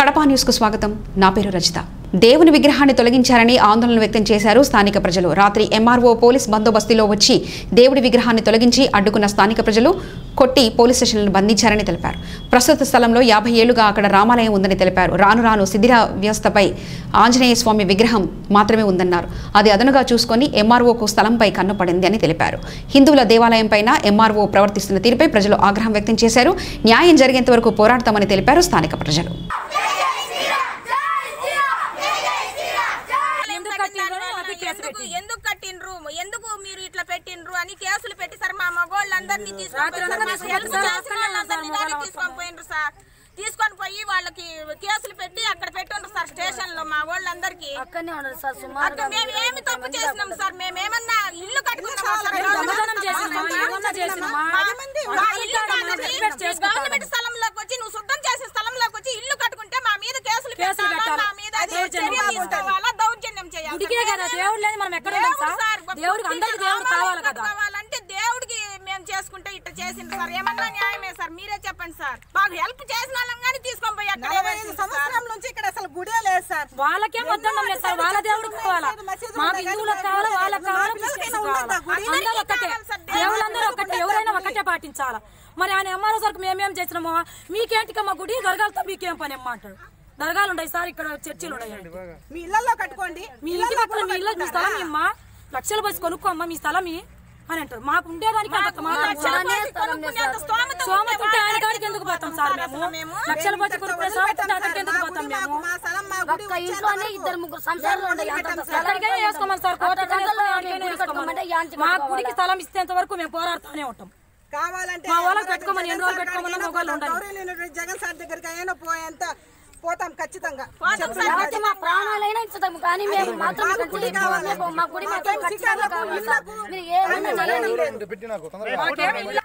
Kadapa news కు స్వాగతం నా పేరు రజిత దేవుని విగ్రహాన్ని తొలగించారని ఆందోళన వ్యక్తం చేశారు స్థానిక ప్రజలు రాత్రి ఎంఆర్ఓ పోలీస్ బందోబస్తులో వచ్చి దేవుడి విగ్రహాన్ని తొలగించి అడ్డుకున్న స్థానిక ప్రజలు కొట్టి పోలీస్ స్టేషన్లను బంధించారని తెలిపారు ప్రస్తుత స్థలంలో యాభై ఏళ్లుగా అక్కడ రామాలయం ఉందని తెలిపారు రాను రాను శిథిల వ్యవస్థపై ఆంజనేయ స్వామి విగ్రహం మాత్రమే ఉందన్నారు అది అదనుగా చూసుకొని ఎంఆర్ఓకు స్థలంపై కన్ను పడింది అని తెలిపారు హిందువుల దేవాలయం పైన ఎంఆర్ఓ ప్రవర్తిస్తున్న తీరుపై ప్రజలు ఆగ్రహం వ్యక్తం చేశారు న్యాయం జరిగేంత వరకు పోరాడతామని తెలిపారు స్థానిక ప్రజలు ఎందుకు కట్టిండ్రు అది కేసు ఎందుకు పెట్టి ఎందుకు కట్టిండ్రు ఎందుకు మీరు ఇట్లా పెట్టిండ్రు అని కేసులు పెట్టి సార్ మా మగోళ్ళందరినీ తీసుకొని రాత్రి పోయి అంతా సార్, తీసుకొని హెల్ప్ సార్, చేసిన వాళ్ళందరినీ మొగోళ్ళ కానీ అవసరం. తీసుకొని పోయిండ్రు సార్ తీసుకొని పోయి వాళ్ళకి కేసులు పెట్టి అక్కడ పెట్టిండ్రు సార్ స్టేషన్ లో మా వాళ్ళందరికీ అక్కడనే ఉండదు సార్ సుమారు అక్కడ మేము ఏమి తప్పు చేసినాం సార్ మేము ఏమన్నా ఇల్లు కట్టుకున్నామా సార్ దొంగతనం చేసినామా? ఏమన్నా చేసినామా? మా ఇల్లు కాదండి. రిపేర్ చేసుకుంటాను. గవర్నమెంట్ స్థలంలోకి వచ్చి నువ్వు శుద్ధం చేసే స్థలంలోకి వచ్చి ఇల్లు కట్టుకుంటే మా మీద కేసులు కేసులు పెట్టాలా పెట్టాలా? మా మీద దౌర్జన్యం చర్య తీసుకోవాలా దౌర్జన్యం చేయాలి గుడికే కదా దేవుడు లేదు మనం ఎక్కడ ఉంటాం దేవుడు సార్ సార్, దేవుడికి అందరికి దేవుడు కావాలి కదా కావాలంటే దేవుడికి మేము చేసుకుంటే ఇట్ట చేసింది సార్ ఏమన్నా న్యాయమే సార్ మీరే చెప్పండి సార్ మాకు హెల్ప్ చేసిన వాళ్ళం కానీ తీసుకొని పోయి అక్కడ నలభై ఐదు సంవత్సరం నుంచి ఇక్కడ అసలు గుడే లేదు సార్ వాళ్ళకేం వద్దడం లేదు సార్ వాళ్ళ దేవుడు కావాలా మాకు హిందువులకు కావాలా వాళ్ళకి కావాలా క్రిస్టియన్స్ కావాలా అందరూ ఒక్కటే దేవుళ్ళందరూ ఒక్కటే ఎవరైనా ఒక్కటే పాటించాలా మరి ఆయన ఎంఆర్ఓ సార్కి మేమేం చేసినామో మీకేంటికమ్మా గుడి దర్గాలతో మీకేం పని అమ్మ అంటాడు దర్గాలు ఉన్నాయి సార్ ఇక్కడ చర్చిలు ఉన్నాయి మీ ఇళ్లలో కట్టుకోండి మీ ఇంటి పక్కన మీ ఇల్లు మీ స్థలం ఇమ్మా లక్షలు పోసి కొనుక్కోమ్మా మీ స్థలం ఇ అని అంటారు మాకు ఉండేదానికి అంత మాత్రం లక్షలు సార్. పోసి కొనుక్కునేంత స్తోమత సోమత ఉంటే ఉంటే ఆయన వాళ్ళకి కాడికి ఎందుకు పోతాం సార్ మేము లక్షలు పోసి కొనుక్కునే సోమత ఉంటే అక్కడికి ఎందుకు పోతాం మేము మా స్థలం మా గుడి ఒక్క ఇంట్లోనే ఇద్దరు ముగ్గురు సంసారాలు ఉన్నాయి అంతంత స్థలం. ఎక్కడికైనా వేసుకోమని సార్ కోట గంటల్లో గుడి కట్టుకోమంటే యాంచి మా గుడికి స్థలం ఇస్తేంత వరకు మేము పోరాడుతూనే ఉంటాం కావాలంటే మా వాళ్ళకి పెట్టుకోమని ఎన్ని రోజులు పెట్టుకోమన్నా మొగోళ్ళు ఉండాలి. గౌరవనీయులు జగన్ సార్ దగ్గరికి అయినా పోయేంత పోతాం ఖచ్చితంగా లేకపోతే మా ప్రాణాలైనా ఇచ్చుతాము కానీ మేము మాత్రం ఇక్కడ చేయకపోతే మా గుడి మాత్రం ఖచ్చితంగా కావాలి సార్. మీరు ఏమైనా చేయండి మాకేం ఇల్లు